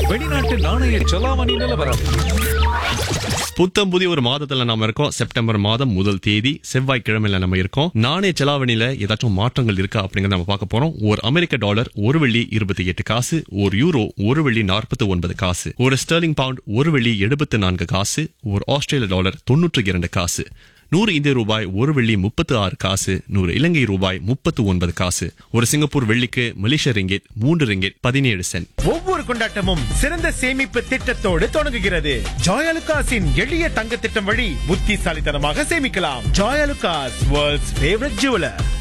வெளிநாட்டு நாணய செலாவணி நிலவரம் புத்தம் புதிய ஒரு மாதத்துல நாம இருக்கோம் செப்டம்பர் மாதம் முதல் தேதி செவ்வாய்க்கிழமையில நம்ம இருக்கோம் நாணய செலாவணியில ஏதாச்சும் மாற்றங்கள் இருக்கா அப்படிங்கறத நம்ம பார்க்க போறோம் ஒரு அமெரிக்க டாலர் ஒரு வெள்ளி இருபத்தி எட்டு காசு ஒரு யூரோ ஒரு வெள்ளி நாற்பத்தி ஒன்பது காசு ஒரு ஸ்டெர்லிங் பவுண்ட் ஒரு வெள்ளி எழுபத்து நான்கு காசு ஒரு ஆஸ்திரேலிய டாலர் தொன்னூற்றி இரண்டு காசு நூறு இந்திய ரூபாய் ஒரு வெள்ளி முப்பத்து ஆறு காசு நூறு இலங்கை ரூபாய் முப்பத்து ஒன்பது காசு ஒரு சிங்கப்பூர் வெள்ளிக்கு மலேசிய ரிங்கெட் மூன்று ரிங்கெட் பதினேழு சென்ட் ஒவ்வொரு கொண்டாட்டமும் சிறந்த சேமிப்பு திட்டத்தோடு தொடங்குகிறது ஜாயலுகாஸின் எளிய தங்க திட்டம் வழி புத்திசாலித்தனமாக சேமிக்கலாம் ஜாயலுகாஸ் வேர்ல்ட்ஸ் ஃபேவரட் ஜுவலர்